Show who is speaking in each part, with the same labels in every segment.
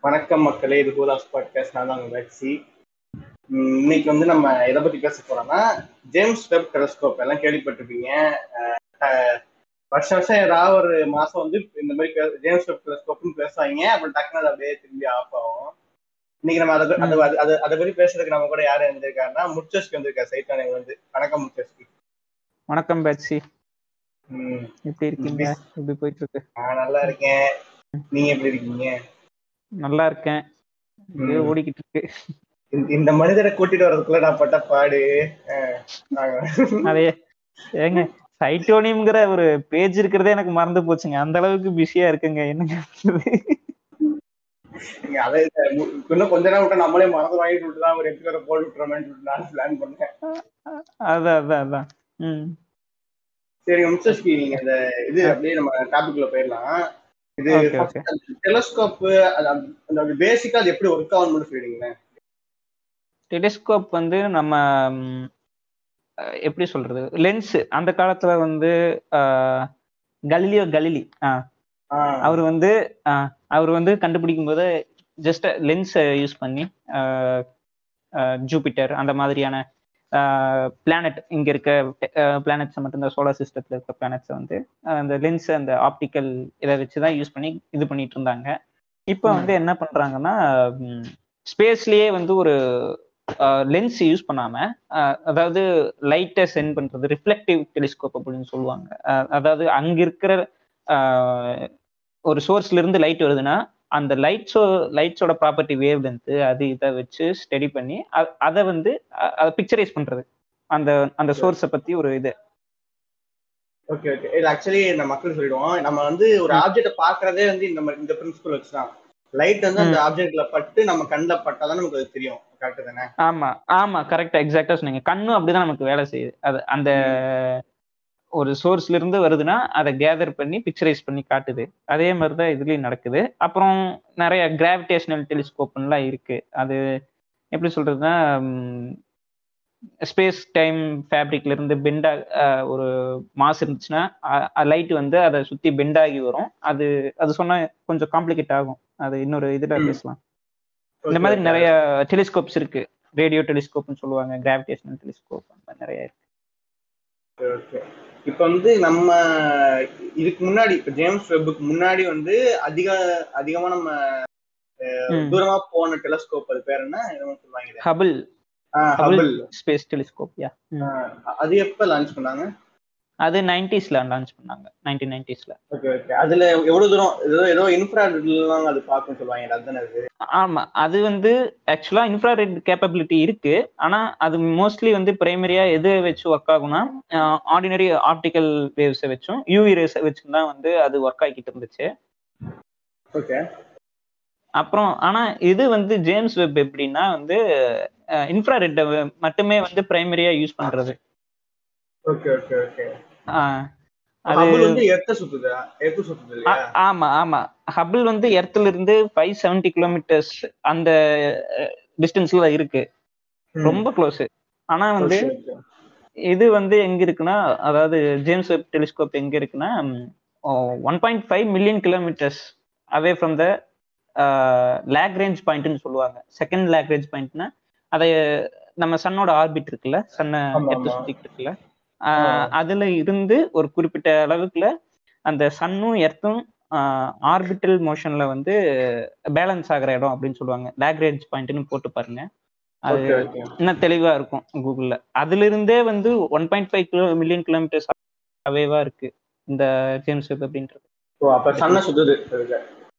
Speaker 1: வணக்கம் மக்களே இது கோதாஸ் பாட்காஸ்ட் நான் தான் உங்க பேட்சி உம் இன்னைக்கு வந்து நம்ம எதை பத்தி பேச போறோம்னா ஜேம்ஸ் வெப் டெலஸ்கோப் எல்லாம் கேள்விப்பட்டிருப்பீங்க அஹ் அஹ் வருஷம் வருஷம் ஏதாவது ஒரு மாசம் வந்து இந்த மாதிரி பே- ஜேம்ஸ் வெப் டெலஸ்கோப்னு பேசுவாங்க அப்புறம் டக்குனு அது அப்படியே திரும்பி ஆஃப் ஆகும் இன்னைக்கு நம்ம அதை அதை அதை- அதை அதை பத்தி பேசுறதுக்கு நம்ம கூட யார் இருந்திருக்காருன்னா முச்சஸ்க்கு வந்திருக்காரு சைத்தானே வந்து வணக்கம் முச்சஸ்க்கு
Speaker 2: வணக்கம் பேட்சி
Speaker 1: உம்
Speaker 2: எப்படி இருக்கீங்க எப்படி போயிட்டு இருக்கு
Speaker 1: நான் நல்லா இருக்கேன் நீங்க எப்படி இருக்கீங்க
Speaker 2: நல்லா இருக்கேன் அப்படியே
Speaker 1: ம்.
Speaker 2: ஓடிக்கிட்டு இருக்கு
Speaker 1: இந்த- இந்த மனிதரை கூட்டிட்டு வர்றதுக்குள்ள நான் பட்ட பாடு அஹ் நாங்க-
Speaker 2: அதே ஏங்க சைட்டோனியம்ங்கிற ஒரு பேஜ் இருக்கிறதே எனக்கு மறந்து போச்சுங்க அந்த அளவுக்கு பிஸியா இருக்குங்க என்னங்க பண்றது?
Speaker 1: நீங்க அதை மு- இன்னும் கொஞ்ச நேரம் விட்டா நம்மளே மறந்து வாங்கிட்டு விட்டு தான் ஒரு எபிசோட போட்டு விட்டுறோமேன்னு சொல்லிட்டு நான் பிளான் பண்ணேன்
Speaker 2: அதான் அதான் அதான் ம்
Speaker 1: சரி மிஸ்டர்ஸ்கி நீங்க இந்த இது அப்படியே நம்ம டாபிக்ல போயிடலாம் இது
Speaker 2: ஓகே ஓகே
Speaker 1: டெலஸ்கோப் அந்த பேசிக்கா அது எப்படி ஒர்க் ஆகும் மட்டும் சொல்லிடுங்களேன்
Speaker 2: டெலிஸ்கோப் வந்து நம்ம ம், அஹ், எப்படி சொல்றது லென்ஸ் அந்த காலத்துல வந்து அஹ், கலிலியோ கலிலி ஆஹ்
Speaker 1: ஆஹ்
Speaker 2: அவர் வந்து ஆஹ், அவர் வந்து கண்டுபிடிக்கும் போது ஜஸ்ட் லென்ஸை யூஸ் பண்ணி ஜூபிட்டர் அந்த மாதிரியான பிளானட் இங்க இருக்க பிளானட்ஸை மட்டும் இந்த சோலார் சிஸ்டத்துல இருக்க பிளானட்ஸை வந்து ஆஹ், அந்த லென்ஸ் அந்த ஆப்டிக்கல் இதை வச்சு தான் யூஸ் பண்ணி இது பண்ணிட்டு இருந்தாங்க இப்போ
Speaker 1: ம்.
Speaker 2: வந்து என்ன பண்றாங்கன்னா ஸ்பேஸ்லயே வந்து ஒரு லென்ஸ் யூஸ் பண்ணாம ஆஹ், அதாவது லைட்டை சென்ட் பண்றது ரிஃப்ளெக்டிவ் டெலிஸ்கோப் அப்படின்னு சொல்லுவாங்க ஆஹ், அதாவது அங்க இருக்கிற ஆஹ், ஒரு சோர்ஸ்ல இருந்து லைட் வருதுன்னா அந்த லைட்ஸோ லைட்ஸோட ப்ராப்பர்ட்டி வேவ் லென்த் அது இதை வச்சு ஸ்டடி பண்ணி அ- அதை வந்து அ- அதை பிக்சரைஸ் பண்றது அந்த அந்த சோர்ஸை பத்தி ஒரு இது
Speaker 1: ஓகே ஓகே இது ஆக்சுவலி இந்த மக்கள் சொல்லிடுவோம் நம்ம வந்து ஒரு ஆப்ஜெக்ட பாக்குறதே வந்து இந்த மாதிரி இந்த பிரின்சிபல் வச்சுதான் லைட் வந்து அந்த ஆப்ஜெக்ட்ல பட்டு நம்ம கண்ணில் பட்டாதான் நமக்கு அது தெரியும் கரெக்ட் தானே
Speaker 2: ஆமா ஆமா கரெக்டா எக்ஸாக்டா சொன்னீங்க கண்ணும் அப்படிதான் நமக்கு வேலை செய்யுது அது அந்த ஒரு சோர்ஸ்ல இருந்து வருதுன்னா அதை கேதர் பண்ணி பிக்சரைஸ் பண்ணி காட்டுது அதே மாதிரி தான் இதுலயும் நடக்குது அப்புறம் நிறைய கிராவிடேஷனல் டெலிஸ்கோப்லாம் இருக்கு அது எப்படி சொல்றதுன்னா ஸ்பேஸ் டைம் ஃபேப்ரிக்ல இருந்து பெண்டா ஒரு மாஸ் இருந்துச்சுன்னா லைட் வந்து அதை சுத்தி பெண்ட் ஆகி வரும் அது அது சொன்னா கொஞ்சம் காம்ப்ளிகேட் ஆகும் அது இன்னொரு இதுல
Speaker 1: ம்.
Speaker 2: பேசலாம் இந்த மாதிரி நிறைய டெலிஸ்கோப்ஸ் இருக்கு ரேடியோ டெலிஸ்கோப்னு சொல்லுவாங்க கிராவிடேஷனல் டெலிஸ்கோப் அந்த மாதிரி நிறைய இருக்கு
Speaker 1: ஓகே இப்ப வந்து நம்ம இதுக்கு முன்னாடி இப்ப ஜேம்ஸ் வெப்புக்கு முன்னாடி வந்து அதிக அதிகமா நம்ம
Speaker 2: ம்.
Speaker 1: தூரமா போன டெலஸ்கோப் அது பேர் என்ன என்னமோ சொல்லுவாங்க
Speaker 2: Hubble
Speaker 1: Hubble
Speaker 2: Hubble space telescope yeah
Speaker 1: அது எப்ப லான்ச் பண்ணாங்க
Speaker 2: அது நைன்டிஸ்ல லான்ச் பண்ணாங்க நைன்டீன் நைன்டிஸ்ல
Speaker 1: ஓகே ஓகே அதுல எவ்வளவு தூரம் ஏதோ ஏதோ இன்ஃப்ராரெட்லாம் அது பார்க்கும் சொல்லுவாங்க அதுதானே அது
Speaker 2: ஆமா அது வந்து ஆக்சுவலா இன்ஃப்ராரெட் கேப்பபிலிட்டி இருக்கு ஆனா அது மோஸ்ட்லி வந்து பிரைமரியா எது வச்சு ஒர்க் ஆகும்னா ஆர்டினரி ஆப்டிக்கல் வேவ்ஸை வச்சும் யூவி ரேஸை வச்சும் தான் வந்து அது ஒர்க் ஆகிட்டு இருந்துச்சு
Speaker 1: ஓகே
Speaker 2: அப்புறம் ஆனா இது வந்து ஜேம்ஸ் வெப் எப்படின்னா வந்து இன்ஃப்ராரெட் மட்டுமே வந்து பிரைமரியா யூஸ் பண்றது
Speaker 1: ஓகே ஓகே ஓகே
Speaker 2: ஆஹ் அது
Speaker 1: ஹபிள் வந்து எர்த்த சுத்துதா எர்த்து சுத்துது இல்லையா
Speaker 2: ஆ- ஆமா ஆமா ஹபிள் வந்து எர்த்ல இருந்து ஃபைவ் செவன்டி கிலோமீட்டர்ஸ் அந்த டிஸ்டன்ஸ்ல இருக்கு
Speaker 1: ம்.
Speaker 2: ரொம்ப க்ளோஸ் ஆனா வந்து
Speaker 1: Okay, okay.
Speaker 2: இது வந்து எங்க இருக்குன்னா அதாவது ஜேம்ஸ் வெப் டெலிஸ்கோப் எங்க இருக்குன்னா one point five million kilometres away from the Lagrange பாயிண்ட்னு சொல்லுவாங்க செகண்ட் லேக்ரேஞ்ச் பாயிண்ட்னா அதை நம்ம சன்னோட ஆர்பிட் இருக்குல்ல சன்னை
Speaker 1: ஆமா,
Speaker 2: எடுத்து
Speaker 1: ஆமா.
Speaker 2: சுத்திட்டு இருக்குல்ல ஆஹ் அதுல இருந்து ஒரு குறிப்பிட்ட அளவுக்குள்ள அந்த சன்னும் எர்த்தும் ஆர்பிட்டல் மோஷன்ல வந்து பேலன்ஸ் ஆகுற இடம் அப்படின்னு சொல்லுவாங்க லேக்ரேஞ்ச் பாயிண்ட்னு போட்டு பாருங்க அது
Speaker 1: Okay, okay.
Speaker 2: இன்னும் தெளிவா இருக்கும் கூகுள்ல அதுல இருந்தே வந்து one point five kilo million kilometres அவேவா இருக்கு இந்த ஜேம்ஸ் வெப் அப்படின்றது
Speaker 1: ஓ அப்ப சன்ன சுத்துது அதுக்கு.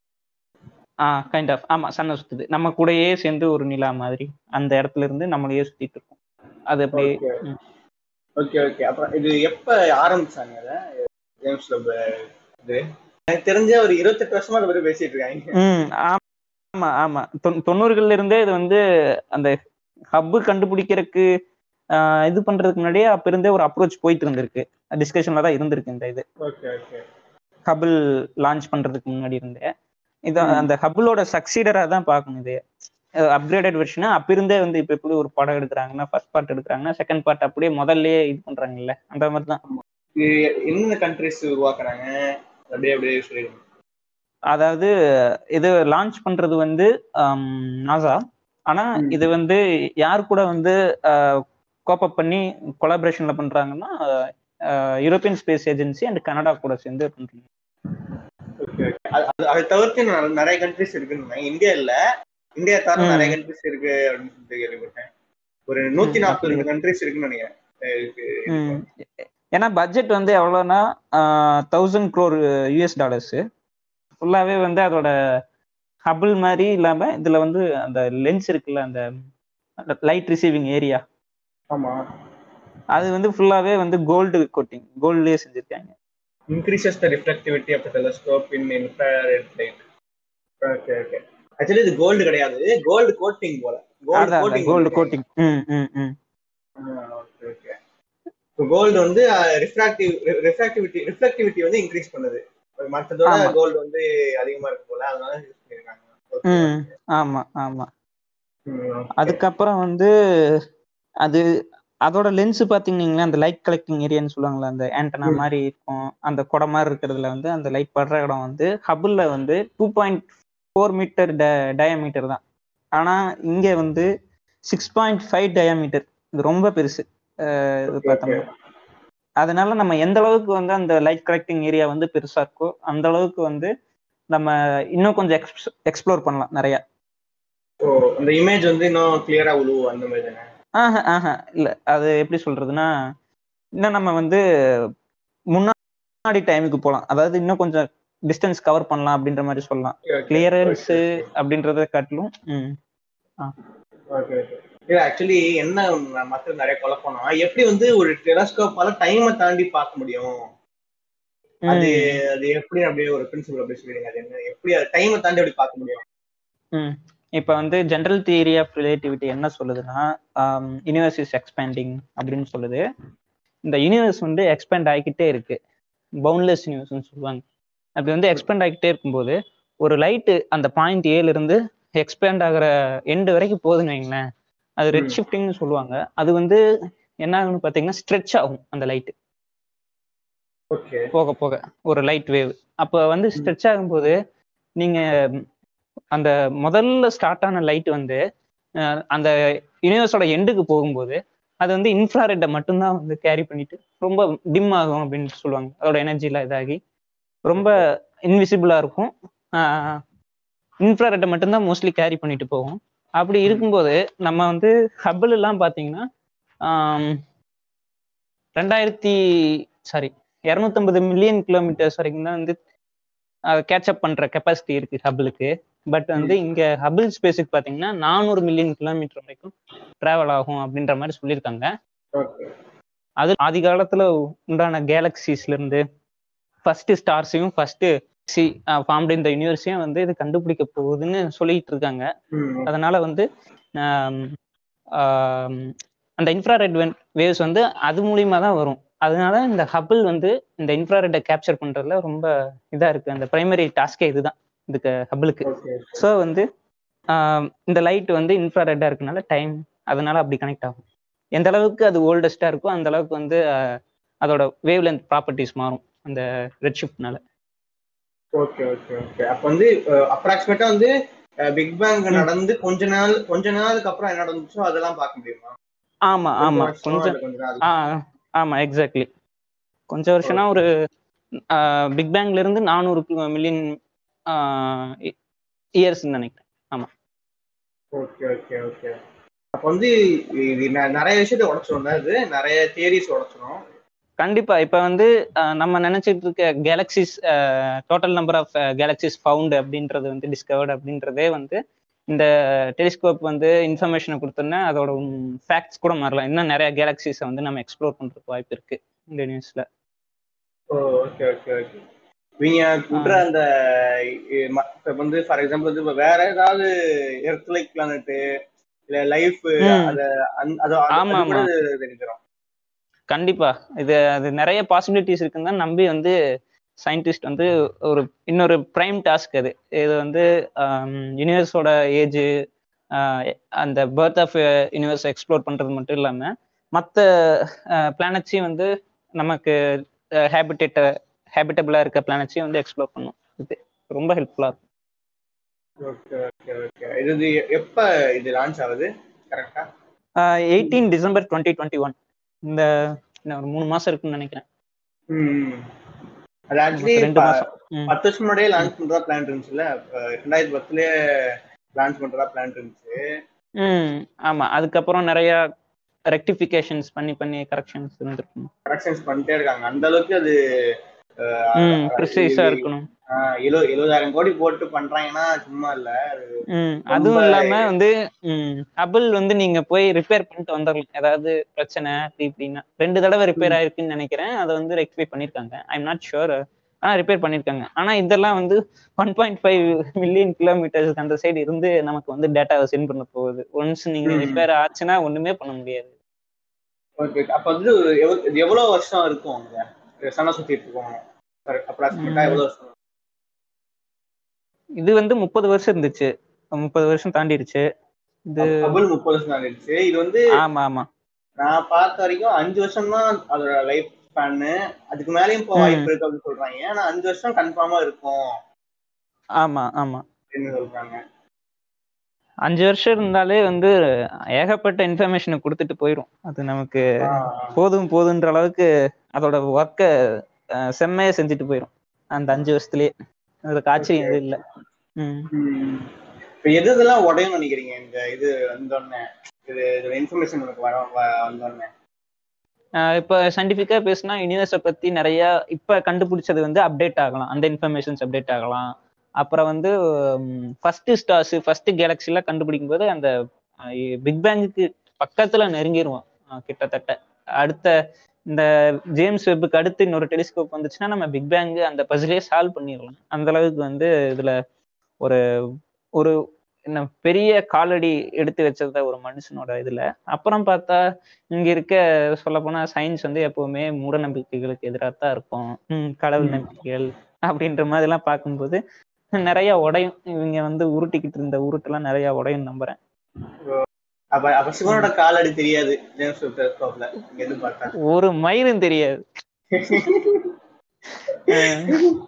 Speaker 2: ஆ கைண்ட் ஆஃப் ஆமா சன்னை சுத்துது நம்ம கூடயே சேர்ந்து ஒரு நிலா மாதிரி அந்த இடத்துல இருந்து நம்மளையே சுத்திட்டு இருக்கோம் அது அப்படியே
Speaker 1: Okay.
Speaker 2: ம்.
Speaker 1: ஓகே ஓகே அப்புறம் இது எப்ப ஆரம்பிச்சாங்க இத? ஜேம்ஸ் வெப் இது எனக்கு தெரிஞ்ச ஒரு இருபத்தெட்டு வருஷமா அதை பத்தி பேசிட்டு இருக்காங்க
Speaker 2: ம் ஆமா ஆமா தொண்ணூ- தொண்ணூறுகள்ல இருந்தே இது வந்து அந்த ஹப்பு கண்டுபிடிக்கிறதுக்கு ஆஹ் இது பண்றதுக்கு முன்னாடியே அப்ப இருந்தே ஒரு அப்ரோச் போயிட்டு இருந்திருக்கு டிஸ்கஷன்ல தான் இருந்திருக்கு இந்த இது
Speaker 1: ஓகே ஓகே
Speaker 2: ஹபிள் லான்ச் பண்றதுக்கு முன்னாடி இருந்தே இது
Speaker 1: ம்.
Speaker 2: அந்த ஹபிளோட சக்சீடரா தான் பார்க்கணும் இது அப்கிரேடட் வெர்ஷனா அப்ப இருந்தே வந்து இப்ப எப்படி ஒரு படம் எடுக்கிறாங்கன்னா ஃபர்ஸ்ட் பார்ட் எடுக்கிறாங்கன்னா செகண்ட் பார்ட் அப்படியே முதல்லயே இது பண்றாங்கல்ல அந்த மாதிரி தான்
Speaker 1: இது என்னென்ன கண்ட்ரிஸ் உருவாக்குறாங்க அப்படியே அப்படியே சொல்லிடுங்க
Speaker 2: அதாவது இது லான்ச் பண்றது வந்து நாசா ஆனா
Speaker 1: ம்.
Speaker 2: இது வந்து யார் கூட வந்து கோப்பப் பண்ணி கொலாபரேஷன்ல பண்றாங்கன்னா European space agency and Canada கூட சேர்ந்து பண்றாங்க
Speaker 1: ஓகே அது அதை தவிர்த்து ந- நிறைய கண்ட்ரிஸ் இருக்குன்னு இந்தியா இல்ல இந்தியா தவிர
Speaker 2: ம்.
Speaker 1: நிறைய கண்ட்ரிஸ் இருக்கு அப்படின்னு சொல்லிட்டு கேள்விப்பட்டேன் ஒரு நூத்தி
Speaker 2: ம்,
Speaker 1: நாற்பது
Speaker 2: அப்படியா?
Speaker 1: ரெண்டு கண்ட்ரிஸ் இருக்குன்னு நினைக்கிறேன் அஹ் இருக்கு.
Speaker 2: ம். ஏன்னா பட்ஜெட் வந்து எவ்வளோன்னா தௌசண்ட் க்ரோர் யூஎஸ் டாலர்ஸ் ஃபுல்லாவே வந்து அதோட ஹபிள் மாதிரி இல்லாம இதுல வந்து அந்த லென்ஸ் இருக்குல்ல அந்த லைட் ரிசீவிங் ஏரியா
Speaker 1: ஆமா
Speaker 2: அது வந்து ஃபுல்லாவே வந்து கோல்டு கோட்டிங் கோல்ட்லயே செஞ்சிருக்காங்க
Speaker 1: increases the reflectivity of the telescope in infrared light okay okay actually இது கோல்டு கிடையாது கோல்டு கோட்டிங் போல கோல்டு கோட்டிங்
Speaker 2: கோல்டு கோட்டிங் ம் ம் ம்
Speaker 1: ஓகே ஓகே கோல்டு வந்து ரிஃப்ராக்டிவ் ரிஃப்ராக்டிவிட்டி ரிஃப்ளெக்டிவிட்டி வந்து இன்க்ரீஸ் பண்ணுது மற்றதோட
Speaker 2: ஆமா.
Speaker 1: கோல்டு வந்து அதிகமா இருக்கு போல அதனால யூஸ் பண்ணிருக்காங்க Okay.
Speaker 2: ம் ஆமா ஆமா
Speaker 1: ம், okay.
Speaker 2: அதுக்கப்புறம் வந்து அது அதோட லென்ஸ் பாத்தீங்கன்னா அந்த லைட் கலெக்டிங் ஏரியான்னு சொல்லுவாங்கல்ல அந்த ஆண்டனா
Speaker 1: ம்.
Speaker 2: மாதிரி இருக்கும் அந்த குடை மாதிரி இருக்கிறதுல வந்து அந்த லைட் படுற இடம் வந்து ஹபிள்ல வந்து two point four meter diameter தான் ஆனா இங்க வந்து சிக்ஸ் பாயிண்ட் ஃபைவ் டயாமீட்டர் இது ரொம்ப பெருசு அஹ் இது
Speaker 1: Okay,
Speaker 2: பார்த்தோம்னா அதனால நம்ம எந்த அளவுக்கு வந்து அந்த லைட் கலெக்டிங் ஏரியா வந்து பெருசா இருக்கோ அந்த அளவுக்கு வந்து நம்ம இன்னும் கொஞ்சம் எக்ஸ்ப்ளோர் பண்ணலாம் நிறைய
Speaker 1: ஓ அந்த இமேஜ் வந்து இன்னும் கிளியரா உழுவும் அந்த மாதிரி தானே
Speaker 2: ஆஹா ஆஹா இல்ல அது எப்படி சொல்றதுன்னா இன்னும் நம்ம வந்து முன்னாடி டைமுக்கு போகலாம் அதாவது இன்னும் கொஞ்சம் டிஸ்டன்ஸ் கவர் பண்ணலாம் அப்படின்ற மாதிரி சொல்லலாம் கிளியரன்ஸ் அப்படின்றத காட்டிலும் ம்
Speaker 1: ஓகே ஓகே இல்ல ஆக்சுவலி என்ன ம- மக்கள் நிறைய குழப்பம்னா எப்படி வந்து ஒரு டெலஸ்கோப்பால டைமை தாண்டி பார்க்க முடியும் அது அது எப்படி அப்படியே ஒரு பிரின்சிபல் அப்படி சொல்லிடுங்க அது என்ன எப்படி அது டைமை தாண்டி அப்படி பார்க்க முடியும்
Speaker 2: ம் இப்போ வந்து ஜென்ரல் தியரி ஆஃப் ரிலேட்டிவிட்டி என்ன சொல்லுதுன்னா யூனிவர்ஸ் இஸ் எக்ஸ்பேண்டிங் அப்படின்னு சொல்லுது இந்த யூனிவர்ஸ் வந்து எக்ஸ்பேண்ட் ஆகிக்கிட்டே இருக்கு பவுண்ட்லெஸ் யூனிவர்ஸ்னு சொல்லுவாங்க அப்படி வந்து எக்ஸ்பேண்ட் ஆகிக்கிட்டே இருக்கும்போது ஒரு லைட்டு அந்த பாயிண்ட் ஏல இருந்து எக்ஸ்பேண்ட் ஆகிற எண்டு வரைக்கும் போகுதுன்னு வைங்களேன் அது ரெட்
Speaker 1: ம்.
Speaker 2: ஷிஃப்டிங்னு சொல்லுவாங்க அது வந்து என்ன ஆகும்னு பார்த்தீங்கன்னா ஸ்ட்ரெச் ஆகும் அந்த லைட்டு
Speaker 1: ஓகே
Speaker 2: போக போக ஒரு லைட் வேவ் அப்போ வந்து ஸ்ட்ரெச் ஆகும்போது நீங்க ம், அந்த முதல்ல ஸ்டார்ட் ஆன லைட் வந்து அஹ், அந்த யூனிவர்ஸோட எண்டுக்கு போகும்போது அது வந்து இன்ஃப்ராரெட்டை மட்டும்தான் வந்து கேரி பண்ணிட்டு ரொம்ப டிம் ஆகும் அப்படின்னு சொல்லுவாங்க அதோட எனர்ஜிலாம் இதாகி ரொம்ப இன்விசிபிளா இருக்கும் இன்ஃப்ராரெட்டை மட்டும்தான் மோஸ்ட்லி கேரி பண்ணிட்டு போகும் அப்படி இருக்கும்போது நம்ம வந்து ஹபிள் எல்லாம் பார்த்தீங்கன்னா ஆம், ரெண்டாயிரத்தி சாரி இரநூத்தம்பது மில்லியன் கிலோமீட்டர்ஸ் வரைக்கும் தான் வந்து கேட்சப் பண்ற கெப்பாசிட்டி இருக்கு ஹபிளுக்கு பட் வந்து இங்க ஹபிள் ஸ்பேஸுக்கு பாத்தீங்கன்னா நானூறு மில்லியன் கிலோமீட்டர் வரைக்கும் டிராவல் ஆகும் அப்படின்ற மாதிரி சொல்லியிருக்காங்க
Speaker 1: ஓகே
Speaker 2: அது ஆதி காலத்துல உண்டான கேலக்சிஸ்ல இருந்து ஃபர்ஸ்ட் ஸ்டார்ஸையும் ஃபர்ஸ்ட் சி ஃபார்ம்டு இந்த யூனிவர்ஸையும் வந்து இது கண்டுபிடிக்க போகுதுன்னு சொல்லிட்டு இருக்காங்க அதனால வந்து ஆம், ஆம், அந்த இன்ஃப்ராரெட் வேவ்ஸ் வந்து அது மூலியமா தான் வரும் அதனால இந்த ஹபிள் வந்து இந்த இன்ஃப்ராரெட்டை கேப்சர் பண்றதுல ரொம்ப இதா இருக்கு அந்த பிரைமரி டாஸ்கே இதுதான் இதுக்கு ஹபிளுக்கு
Speaker 1: ஓகே
Speaker 2: ஸோ வந்து ஆம், இந்த லைட் வந்து இன்ஃப்ராரெட்டா இருக்கனால டைம் அதனால அப்படி கனெக்ட் ஆகும் எந்த அளவுக்கு அது ஓல்டஸ்டா இருக்கோ அந்த அளவுக்கு வந்து அஹ், அதோட வேவ் லென்த் ப்ராப்பர்ட்டிஸ் மாறும் அந்த ரெட் ஷிஃப்ட்னால
Speaker 1: ஓகே ஓகே ஓகே அப்ப வந்து அப்ராக்சிமேட்டா வந்து பிக் பேங்
Speaker 2: ம்.
Speaker 1: நடந்து கொஞ்ச நாள் கொஞ்ச நாளுக்கு அப்புறம் என்ன நடந்துச்சோ அதெல்லாம் பார்க்க முடியுமா
Speaker 2: ஆமா ஆமா
Speaker 1: வருஷம்
Speaker 2: கொஞ்சம்
Speaker 1: இல்ல கொஞ்ச நாள்
Speaker 2: ஆ ஆமா எக்ஸாக்ட்லி கொஞ்சம் வருஷம்னா ஒரு பிக் பேங்க்ல இருந்து நானூறு மில்லியன் இயர்ஸ் நினைக்கிறேன்
Speaker 1: ஓகே ஓகே ஓகே அப்ப வந்து இது ந- நிறைய விஷயத்தை உடைச்சிரும் தான் இது நிறைய தியரிஸ் உடைச்சிரும்
Speaker 2: கண்டிப்பா இப்ப வந்து அஹ், நம்ம நினைச்சிட்டு இருக்க galaxies total number of galaxies found அப்படின்றது வந்து டிஸ்கவர்டு அப்படின்றதே வந்து இந்த டெலிஸ்கோப் வந்து இன்ஃபர்மேஷனை கொடுத்தோன்னா அதோட ஃபேக்ட்ஸ் கூட மாறலாம் இன்னும் நிறைய கேலக்சிஸை வந்து நம்ம எக்ஸ்ப்ளோர் பண்றதுக்கு வாய்ப்பு இருக்கு இந்த நியூஸ்ல
Speaker 1: ஓ ஓகே ஓகே ஓகே நீங்க விடுற அந்த இ- ம- இப்ப வந்து ஃபார் எக்ஸாம்பிள் வந்து இப்ப வேற ஏதாவது எர்த் லைக் பிளானட் இல்ல லைஃப்
Speaker 2: ம்.
Speaker 1: அத அந்த- அது அது-
Speaker 2: ஆமா,
Speaker 1: அது கூட
Speaker 2: ஆமா.
Speaker 1: தெரிஞ்சிடும்
Speaker 2: கண்டிப்பா இது அது நிறைய பாசிபிலிட்டிஸ் இருக்குன்னு தான் நம்பி வந்து சயின்டிஸ்ட் வந்து ஒரு இன்னொரு பிரைம் டாஸ்க் அது இது வந்து யூனிவர்ஸோட ஏஜ் அந்த பர்த் ஆஃப் யூனிவர்ஸ் எக்ஸ்ப்ளோர் பண்றது மட்டும் இல்லாம மற்ற பிளானட்ஸையும் வந்து நமக்கு ஹேபிடேட் ஹேபிட்டபிளா இருக்க பிளானட்ஸையும் வந்து எக்ஸ்ப்ளோர் பண்ணும் இது ரொம்ப ஹெல்ப்ஃபுல்லா இருக்கும்
Speaker 1: ஓகே ஓகே ஓகே இது எப்ப இது லான்ச் ஆகுது கரெக்டா
Speaker 2: eighteen December twenty twenty one இந்த இன்னும் ஒரு மூணு மாசம் இருக்குன்னு நினைக்கிறேன்
Speaker 1: ம் அது ஆக்சுவலி
Speaker 2: ரெண்டு மாசம் ம்.
Speaker 1: பத்து வருஷம் முன்னாடியே லான்ச் பண்றதா பிளான் இருந்துச்சுல்ல அப்ப ரெண்டாயிரத்தி பத்துலயே லான்ச் பண்றதா பிளான் இருந்துச்சு
Speaker 2: ம் ஆமா அதுக்கப்புறம் நிறைய ரெக்டிஃபிகேஷன்ஸ் பண்ணி பண்ணி கரெக்ஷன்ஸ் இருந்திருக்கும்
Speaker 1: கரெக்ஷன்ஸ் பண்ணிட்டே இருக்காங்க அந்த அளவுக்கு அது
Speaker 2: ம் ப்ரிசைஸா இருக்கணும்
Speaker 1: எழு எழுபதாயிரம் கோடி போட்டு பண்றாங்கன்னா சும்மா இல்ல அது
Speaker 2: ம் அதுவும் இல்லாம வந்து ம் ஹபிள் வந்து நீங்க போய் ரிப்பேர் பண்ணிட்டு வந்துடலாம் ஏதாவது பிரச்சனை அப்படி இப்படின்னா ரெண்டு தடவை ரிப்பேர் ஆயிருக்குன்னு நினைக்கிறேன் அதை வந்து ரெக்டிஃபை பண்ணிருக்காங்க ஐ எம் நாட் ஷுர் ஆனா ரிப்பேர் பண்ணிருக்காங்க ஆனா இதெல்லாம் வந்து one point five million kilometers அந்த சைடு இருந்து நமக்கு வந்து டேட்டாவை சென்ட் பண்ண போகுது ஒன்ஸ் நீங்க
Speaker 1: ம்.
Speaker 2: ரிப்பேர் ஆச்சுன்னா ஒண்ணுமே பண்ண முடியாது
Speaker 1: ஓகே அப்ப வந்து எவ்வ- இது எவ்வளவு வருஷம் இருக்கும் அங்க சன சுத்திட்டு இருக்கோம் அப்ராக்சிமேட்டா
Speaker 2: ம்.
Speaker 1: எவ்வளவு வருஷம்
Speaker 2: இது வந்து முப்பது வருஷம் இருந்துச்சு முப்பது வருஷம் தாண்டிடுச்சு இது
Speaker 1: டபுள் முப்பது வருஷம் ஆகிடுச்சு இது வந்து
Speaker 2: ஆமா ஆமா
Speaker 1: நான் பார்த்த வரைக்கும் அஞ்சு வருஷம் தான் அதோட லைஃப் ஸ்பேனு அதுக்கு மேலேயும் போக
Speaker 2: ம்.
Speaker 1: வாய்ப்பு இருக்கு அப்படின்னு சொல்றாங்க ஆனா அஞ்சு வருஷம் கன்ஃபார்மா இருக்கும்
Speaker 2: ஆமா ஆமா
Speaker 1: அப்படின்னு சொல்றாங்க
Speaker 2: அஞ்சு வருஷம் இருந்தாலே வந்து ஏகப்பட்ட இன்ஃபர்மேஷனை கொடுத்துட்டு போயிடும் அது நமக்கு
Speaker 1: ஆஹ்
Speaker 2: போதும் போதுன்ற அளவுக்கு அதோட ஒர்க்கை செம்மையா செஞ்சுட்டு போயிடும் அந்த அஞ்சு வருஷத்துலயே அதுக்கு ஆச்சரியம் எதுவும் இல்லை ம்
Speaker 1: ம். இப்ப எது இதெல்லாம் உடையும் நினைக்கிறீங்க இந்த இது வந்தோடனே இது இதோட இன்ஃபர்மேஷன் நமக்கு வர வ- வந்தோடனே
Speaker 2: ஆஹ் இப்ப சயின்டிபிக்கா பேசினா யூனிவர்ஸை பத்தி நிறைய இப்ப கண்டுபிடிச்சது வந்து அப்டேட் ஆகலாம் அந்த இன்ஃபர்மேஷன்ஸ் அப்டேட் ஆகலாம் அப்புறம் வந்து ஃபர்ஸ்ட் ஸ்டார்ஸ் ஃபர்ஸ்ட் கேலக்சில கண்டுபிடிக்கும் போது அந்த பிக் பேங்குக்கு பக்கத்துல நெருங்கிடுவோம் ஆஹ் கிட்டத்தட்ட அடுத்த இந்த ஜேம்ஸ் வெப்புக்கு அடுத்து இன்னொரு டெலிஸ்கோப் வந்துச்சுன்னா நம்ம பிக் பேங் அந்த பசிலே சால்வ் பண்ணிடலாம் அந்த அளவுக்கு வந்து இதுல ஒரு ஒரு என்ன பெரிய காலடி எடுத்து வச்சத ஒரு மனுஷனோட இதுல அப்புறம் பார்த்தா இங்க இருக்க சொல்ல போனா சயின்ஸ் வந்து எப்பவுமே மூட நம்பிக்கைகளுக்கு எதிராக தான் இருக்கும் ம், கடவுள்
Speaker 1: ம்.
Speaker 2: நம்பிக்கைகள் அப்படின்ற மாதிரி எல்லாம் பார்க்கும்போது நிறைய உடையும் இவங்க வந்து உருட்டிக்கிட்டு இருந்த உருட்டெல்லாம் நிறைய உடையும் நம்புறேன்
Speaker 1: அப்ப அப்ப சிவனோட காலடி தெரியாது ஜேம்ஸ் வெப் டெலிஸ்கோப்ல இங்க இருந்து பார்த்தா
Speaker 2: ஒரு மயிரும் தெரியாது அஹ்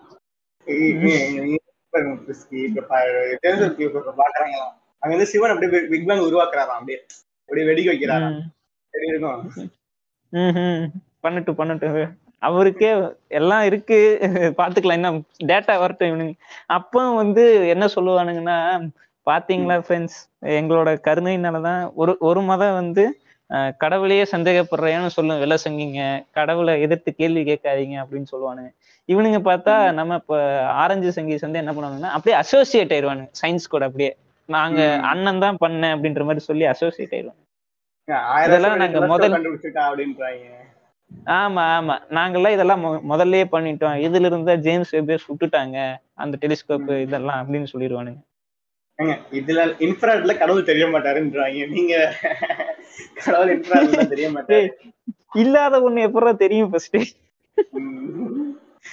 Speaker 1: பாக்குறாங்களாம் அங்க வந்து சிவன் அப்படியே பிக் பேங் உருவாக்குறாராம் அப்படியே அப்படியே வெடிக்க வைக்கிறாராம்
Speaker 2: ம்.
Speaker 1: சரி இருக்கும்
Speaker 2: ம்ஹும். பண்ணட்டும் பண்ணட்டும் அவருக்கே எல்லாம் இருக்கு பாத்துக்கலாம் என்ன டேட்டா வரட்டும் இவனுங்க அப்போ வந்து என்ன சொல்லுவானுங்கன்னா பாத்தீங்களா ஃப்ரெண்ட்ஸ் எங்களோட கருணையினாலதான் ஒரு ஒரு மதம் வந்து அஹ், கடவுளையே சந்தேகப்படுறேன்னு சொல்லும் வெள்ள சங்கிங்க கடவுளை எதிர்த்து கேள்வி கேட்காதீங்க அப்படின்னு சொல்லுவானுங்க இவனுங்க பார்த்தா நம்ம இப்ப ஆரஞ்சு சங்கீஸ் வந்து என்ன பண்ணுவாங்கன்னா அப்படியே அசோசியேட் ஆயிடுவானுங்க சயின்ஸ் கூட அப்படியே நாங்க
Speaker 1: ம்.
Speaker 2: அண்ணன் தான் பண்ணேன் அப்படின்ற மாதிரி சொல்லி அசோசியேட் ஆயிடுவாங்க
Speaker 1: ஆயிரம்
Speaker 2: இதெல்லாம்
Speaker 1: வருஷம்
Speaker 2: நாங்க
Speaker 1: telescope
Speaker 2: முதல்-
Speaker 1: கண்டுபிடிச்சிட்டா அப்படின்றாங்க
Speaker 2: ஆமா ஆமா நாங்கெல்லாம் இதெல்லாம் மொ- முதல்லயே பண்ணிட்டோம் இதுல இருந்தா ஜேம்ஸ் வெப்பே சுட்டுட்டாங்க அந்த டெலிஸ்கோப்
Speaker 1: ம்.
Speaker 2: இதெல்லாம் அப்படின்னு சொல்லிடுவானுங்க
Speaker 1: ஏங்க இதுல இன்ஃப்ராட்ல கடவுள் தெரிய மாட்டாருன்றாங்க நீங்க கடவுள் இன்ஃப்ராட்ல தெரிய மாட்டாரு
Speaker 2: டேய், இல்லாத ஒண்ணு எப்படா தெரியும் ஃபர்ஸ்ட்
Speaker 1: ம்.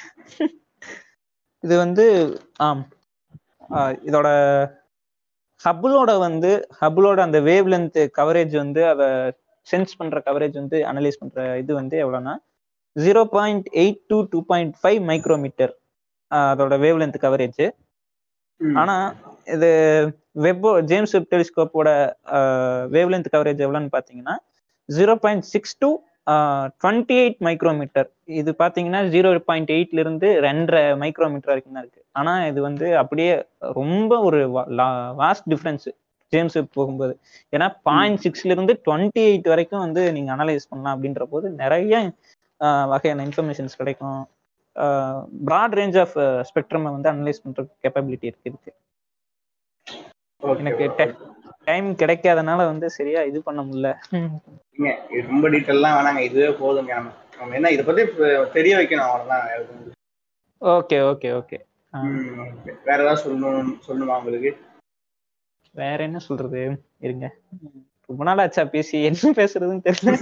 Speaker 2: இது வந்து ஆம் ஆ, இதோட ஹபுளோட வந்து ஹபுளோட அந்த வேவ் லென்த் கவரேஜ் வந்து அதை சென்ஸ் பண்ற கவரேஜ் வந்து அனலைஸ் பண்ற இது வந்து எவ்வளவுனா zero point eight two two point five micrometer அதோட வேவ் லென்த் கவரேஜ்
Speaker 1: ம்.
Speaker 2: ஆனா இது வெப்போ ஜேம்ஸ் வெப் டெலிஸ்கோப்போட வேவ் லென்த் கவரேஜ் எவ்வளோன்னு பார்த்தீங்கன்னா zero point six two twenty eight micrometer இது பார்த்தீங்கன்னா ஜீரோ பாயிண்ட் எயிட்ல இருந்து ரெண்டரை மைக்ரோமீட்டர் வரைக்கும் தான் இருக்கு ஆனா இது வந்து அப்படியே ரொம்ப ஒரு வாஸ்ட் டிஃப்ரென்ஸ் ஜேம்ஸ் வெப் போகும்போது ஏன்னா பாயிண்ட் சிக்ஸ்ல இருந்து டுவெண்ட்டி எயிட் வரைக்கும் வந்து நீங்க அனலைஸ் பண்ணலாம் அப்படின்ற போது நிறைய ஆஹ், வகையான இன்ஃபர்மேஷன்ஸ் கிடைக்கும் ப்ராட் ரேஞ்ச் ஆஃப் ஸ்பெக்ட்ரம் வந்து அனலைஸ் பண்ற கேப்பபிலிட்டி இருக்கு இதுக்கு
Speaker 1: Okay,
Speaker 2: எனக்கு
Speaker 1: okay.
Speaker 2: டைம் கிடைக்காதனால வந்து சரியா இது பண்ண முடியல
Speaker 1: ஏங்க, இது ரொம்ப டீட்டெயிலாம் வேணாங்க இதுவே போதுங்க நம்ம நம்ம என்ன இதை பத்தி இப்ப தெரிய வைக்கணும் அவ்வளவுதான் வேற எதுவும் இல்ல.
Speaker 2: ஓகே ஓகே ஓகே
Speaker 1: ம், okay. வேற ஏதாவது சொல்லணும் சொல்லணுமா உங்களுக்கு
Speaker 2: வேற என்ன சொல்றது இருங்க ரொம்ப நாள் ஆச்சா பேசி என்ன பேசுறதுன்னு தெரியல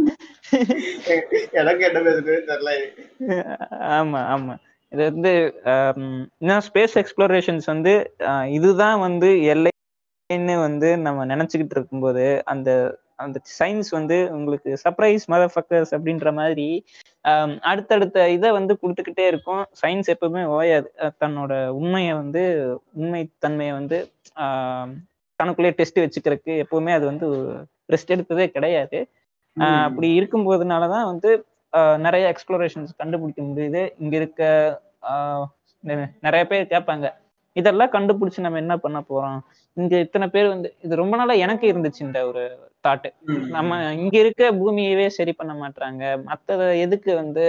Speaker 1: எனக்கு என்ன பேசுறதுன்னு தெரியல
Speaker 2: ஆமா ஆமா இது வந்து ஆம், இன்னும் ஸ்பேஸ் எக்ஸ்ப்ளோரேஷன்ஸ் வந்து ஆஹ், இதுதான் வந்து எல்லைன்னு வந்து நம்ம நினைச்சுக்கிட்டு இருக்கும்போது அந்த அந்த சயின்ஸ் வந்து உங்களுக்கு சர்ப்ரைஸ் மதர் ஃபக்கர்ஸ் அப்படின்ற மாதிரி ஆம், அடுத்தடுத்த இதை வந்து கொடுத்துக்கிட்டே இருக்கும் சயின்ஸ் எப்பவுமே ஓயாது அஹ் தன்னோட உண்மையை வந்து உண்மை தன்மையை வந்து ஆம், தனக்குள்ளே டெஸ்ட் வச்சுக்கிறதுக்கு எப்பவுமே அது வந்து ரெஸ்ட் எடுத்ததே கிடையாது ஆஹ் அப்படி இருக்கும்போதுனால தான் வந்து ஆஹ் நிறைய எக்ஸ்ப்ளோரேஷன்ஸ் கண்டுபிடிக்க முடியுது இங்க இருக்க ஆஹ் நெ- நிறைய பேர் கேட்பாங்க இதெல்லாம் கண்டுபிடிச்சு நம்ம என்ன பண்ண போறோம் இங்க இத்தனை பேர் வந்து இது ரொம்ப நாளா எனக்கு இருந்துச்சு இந்த ஒரு தாட்டு நம்ம இங்க இருக்க பூமியவே சரி பண்ண மாட்டாங்க மத்தத எதுக்கு வந்து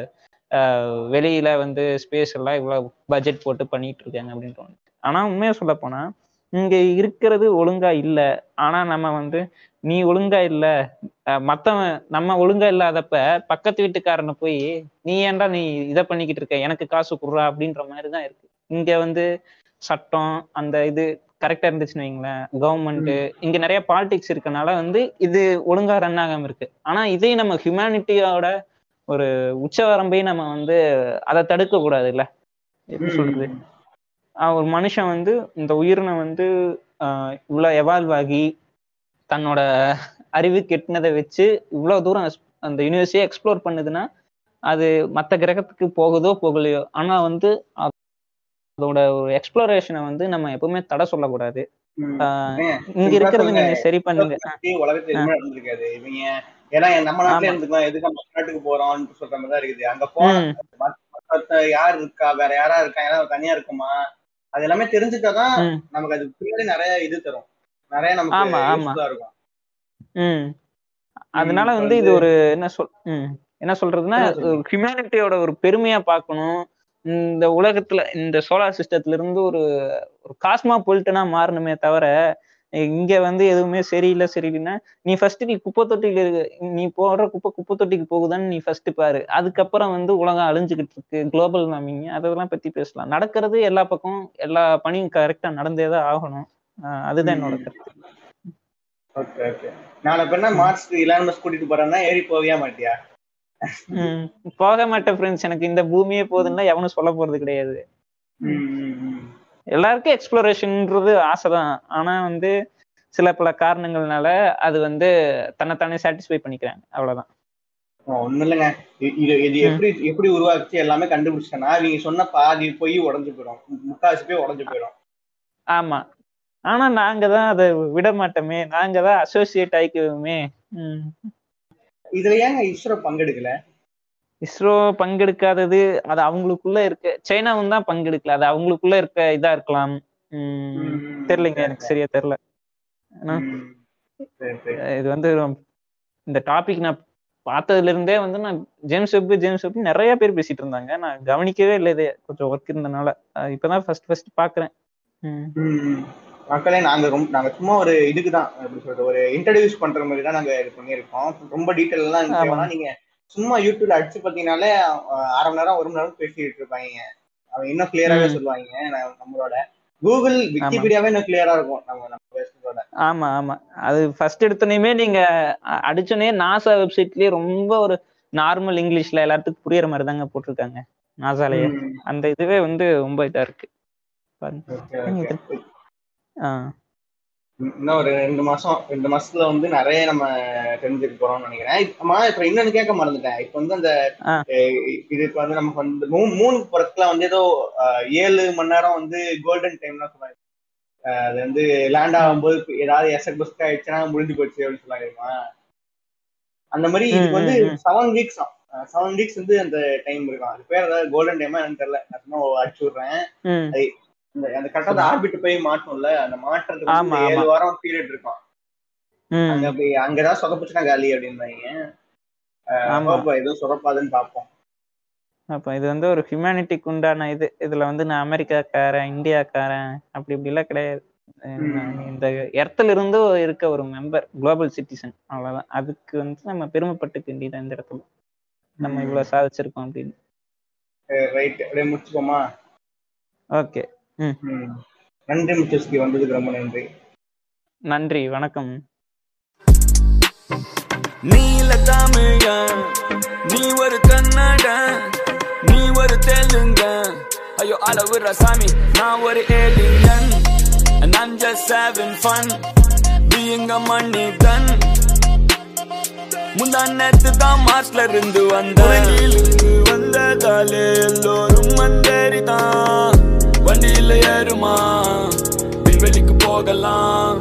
Speaker 2: ஆஹ் வெளியில வந்து ஸ்பேஸ் எல்லாம் இவ்வளவு பட்ஜெட் போட்டு பண்ணிட்டு இருக்காங்க அப்படின்னு தோணுது ஆனா உண்மையா சொல்ல போனா இங்க இருக்கிறது ஒழுங்கா இல்ல ஆனா நம்ம வந்து நீ ஒழுங்கா இல்ல அஹ் மத்தவன் நம்ம ஒழுங்கா இல்லாதப்ப பக்கத்து வீட்டுக்காரனை போய் நீ ஏன்டா நீ இதை பண்ணிக்கிட்டு இருக்க எனக்கு காசு குடுறா அப்படின்ற மாதிரி தான் இருக்கு இங்க வந்து சட்டம் அந்த இது கரெக்டா இருந்துச்சுன்னு வைங்களேன் கவர்மெண்ட் இங்க நிறைய பாலிடிக்ஸ் இருக்கனால வந்து இது ஒழுங்கா ரன் ஆகாம இருக்கு ஆனா இதே நம்ம ஹியூமனிட்டியோட ஒரு உச்சவரம்பையும் நம்ம வந்து அதை தடுக்க கூடாது இல்ல எப்படி சொல்றது ஆஹ் ஒரு மனுஷன் வந்து இந்த உயிரினம் வந்து ஆஹ் இவ்வளவு எவால்வ் ஆகி தன்னோட அறிவு கெட்டினதை வச்சு இவ்வளவு தூரம் எஸ்- அந்த யூனிவர்ஸே எக்ஸ்ப்ளோர் பண்ணுதுன்னா அது மற்ற கிரகத்துக்கு போகுதோ போகலையோ ஆனா வந்து அ- அதோட ஒரு எக்ஸ்ப்ளோரேஷனை வந்து நம்ம எப்பவுமே தடை சொல்லக்கூடாது ஆஹ் இங்க இருக்கிறது நீங்க சரி பண்ணுங்க
Speaker 1: உலகத்துல எதுவுமே நடந்திருக்காது இவங்க ஏன்னா நம்ம நாட்டுல
Speaker 2: ஆமா.
Speaker 1: இருந்துக்கலாம் எதுக்கு நம்ம நாட்டுக்கு போறோம்னு சொல்ற மாதிரி தான் இருக்குது அங்க போன
Speaker 2: ம்,
Speaker 1: மத்த யார் இருக்கா வேற யாரா இருக்கா யாராவது தனியா இருக்குமா அது எல்லாமே தெரிஞ்சுட்டாதான்
Speaker 2: ம்,
Speaker 1: நமக்கு அது பின்னாடி நிறைய இது தரும் நிறைய நமக்கு
Speaker 2: ஆமா, ஆமா.
Speaker 1: யூஸ்ஃபுல்லா இருக்கும்
Speaker 2: ம். அதனால
Speaker 1: இப்ப
Speaker 2: வந்து இது ஒரு என்ன சொல் ம், என்ன சொல்றதுன்னா
Speaker 1: என்ன சொல்றது?
Speaker 2: ஹியூமனிட்டியோட ஒரு பெருமையா பார்க்கணும் இந்த உலகத்துல இந்த சோலார் சிஸ்டத்துல இருந்து ஒரு ஒரு காஸ்மா பொலிட்டனா மாறணுமே தவிர இங்க வந்து எதுவுமே சரியில்லை சரியில்லைன்னா நீ ஃபர்ஸ்ட் நீ குப்பை தொட்டியில இருக்கு நீ போடுற குப்பை குப்பை தொட்டிக்கு போகுதான்னு நீ ஃபர்ஸ்ட் பாரு அதுக்கப்புறம் வந்து உலகம் அழிஞ்சுக்கிட்டு இருக்கு குளோபல் வார்மிங் அதெல்லாம் பத்தி பேசலாம் நடக்கிறது எல்லா பக்கம் எல்லா பணியும் கரெக்டா நடந்தே தான் ஆகணும் ஆஹ் அதுதான் என்னோட கருத்து
Speaker 1: ஓகே ஓகே நாளை பின்ன மார்ச்க்கு இலான் மஸ்க் கூட்டிட்டு போறேன்னா ஏறி போவியா மாட்டியா
Speaker 2: ம். போக மாட்டேன் ஃப்ரெண்ட்ஸ் எனக்கு இந்த பூமியே போதுன்னா எவனும் சொல்ல போறது கிடையாது எல்லாருக்கும் எக்ஸ்ப்ளோரேஷன்ன்றது ஆசைதான் ஆனா வந்து சில பல காரணங்கள்னால அது வந்து தன்னைத்தானே சாட்டிஸ்ஃபை பண்ணிக்கிறாங்க அவ்வளவுதான்
Speaker 1: ஒண்ணும் இல்லைங்க இ- இது இது
Speaker 2: ம்.
Speaker 1: எப்படி எப்படி உருவாக்குச்சு எல்லாமே கண்டுபிடிச்சேன்னா நீங்க சொன்ன பாதி போய் உடஞ்சு போயிடும் முக்காசி போய் உடஞ்சு போயிடும்
Speaker 2: ஆமா ஆனா நாங்க தான் அதை விட மாட்டோமே நாங்க தான் அசோசியேட் ஆயிக்குவோமே ம்.
Speaker 1: இதுல ஏங்க இஸ்ரோ பங்கெடுக்கல
Speaker 2: இஸ்ரோ பங்கெடுக்காதது அது அவங்களுக்குள்ள இருக்க சைனாவும் தான் பங்கெடுக்கல அது அவங்களுக்குள்ள இருக்க இதா இருக்கலாம் ம், தெரியலைங்க எனக்கு சரியா தெரியல ஆனா,
Speaker 1: ம். சரி, சரி.
Speaker 2: இது வந்து ரொம்ப- இந்த டாபிக் நான் பார்த்ததுல இருந்தே வந்து நான் ஜேம்ஸ் வெப் ஜேம்ஸ் வெப் நிறைய பேர் பேசிட்டு இருந்தாங்க நான் கவனிக்கவே இல்லை இது கொஞ்சம் ஒர்க் இருந்தனால அஹ் இப்பதான் ஃபர்ஸ்ட் ஃபர்ஸ்ட் பாக்குறேன் ம்.
Speaker 1: ம். மக்களே நாங்க ரொம்ப நாங்க சும்மா ஒரு இதுக்கு தான் எப்படி சொல்றது ஒரு இன்ட்ரடியூஸ் பண்ற மாதிரி தான் நாங்க இது பண்ணியிருக்கோம் ரொம்ப டீட்டெயில் எல்லாம்
Speaker 2: ஆமா.
Speaker 1: தேவைன்னா நீங்க சும்மா யூடியூப்ல அடிச்சு பார்த்தீங்கன்னாலே அஹ், அரை மணி நேரம் ஒரு மணி நேரம் பேசிட்டு இருப்பாங்க அவங்க இன்னும் கிளியராகவே
Speaker 2: ம்.
Speaker 1: சொல்லுவாங்க நான் நம்மளோட கூகுள் விக்கிபீடியாவே இன்னும் கிளியரா இருக்கும் நம்ம நம்ம பேசுறதோட
Speaker 2: ஆமா ஆமா அது ஃபர்ஸ்ட் எடுத்தோடனே நீங்க அ- அடிச்சோடனே நாசா வெப்சைட்லயே ரொம்ப ஒரு நார்மல் இங்கிலீஷ்ல எல்லாத்துக்கும் புரியுற மாதிரி தாங்க போட்டிருக்காங்க நாசாலயே
Speaker 1: ம்.
Speaker 2: அந்த இதுவே வந்து ரொம்ப இதா இருக்கு பாருங்க
Speaker 1: Okay, okay.
Speaker 2: ஆ
Speaker 1: இன்னும் ஒரு ரெண்டு மாசம் ரெண்டு மாசத்துல வந்து நிறைய நம்ம தெரிஞ்சுக்க போறோம்னு நினைக்கிறேன் இப்ப- ஆமா இப்ப இன்னொன்னு கேட்க மறந்துட்டேன் இப்ப வந்து அந்த
Speaker 2: ஆ.
Speaker 1: அஹ், இதுக்கு வந்து நமக்கு வந்து மூ- மூணு போறதுக்குலாம் வந்து ஏதோ அஹ், ஏழு மணி நேரம் வந்து கோல்டன் டைம்லாம் சொன்னாங்க அஹ், அது வந்து லேண்ட் ஆகும்போது இப்ப ஏதாவது எசக் பஸ்க் ஆயிடுச்சுன்னா முடிஞ்சு போச்சு அப்படின்னு சொல்லாங்க அந்த மாதிரி இதுக்கு வந்து
Speaker 2: ம், ம், ம்.
Speaker 1: செவன் வீக்ஸ் செவன் வீக்ஸ் வந்து அந்த டைம் இருக்கும் அது பேர் ஏதாவது கோல்டன் டைமா எனக்கு தெரியல நான் சும்மா அடிச்சு விடுறேன்
Speaker 2: ம்.
Speaker 1: இந்த அந்த கரெக்டா ஆர்பிட் போய் மாட்டணும்ல அந்த மாட்டுறதுக்கு வந்து
Speaker 2: ஆமா,
Speaker 1: ஏழு
Speaker 2: ஆமா.
Speaker 1: வாரம் பீரியட் இருக்கும்
Speaker 2: ம்.
Speaker 1: அங்க போய் அங்கதான் சொதப்புச்சுன்னா காலி அப்படின்றாங்க
Speaker 2: ஆமா
Speaker 1: அப்ப எதுவும் சொதப்பாதுன்னு பார்ப்போம்
Speaker 2: அப்ப இது வந்து ஒரு ஹியூமனிட்டிக்கு உண்டான இது இதுல வந்து நான் அமெரிக்காக்காரன் இந்தியாக்காரன் அப்படி இப்படி எல்லாம் கிடையாது அஹ்
Speaker 1: ம்.
Speaker 2: நான் இந்த இடத்துல இருந்து இருக்க ஒரு மெம்பர் குளோபல் சிட்டிசன் அவ்வளவுதான் அதுக்கு வந்து நம்ம பெருமைப்பட்டுக்க வேண்டியது இந்த இடத்துல நம்ம இவ்வளவு சாதிச்சிருக்கோம் அப்படின்னு
Speaker 1: ரைட் அப்படியே முடிச்சுக்கோமா
Speaker 2: ஓகே
Speaker 1: ம். நன்றி முச்சஸ்கி வந்ததுக்கு ரொம்ப நன்றி
Speaker 2: நன்றி வணக்கம்
Speaker 3: நீல தமிழன் நீ ஒரு கன்னடன் நீ ஒரு தெலுங்கன் ஐயோ அளவுற சாமி நான் ஒரு alien and I'm just having fun being a money done முந்தா நேத்து தான் மார்ச்ல இருந்து வந்த இருந்து வந்ததாலே எல்லோரும் வந்தேறிதான் வண்டியில ஏறுமா விண்வெளிக்கு போகலாம்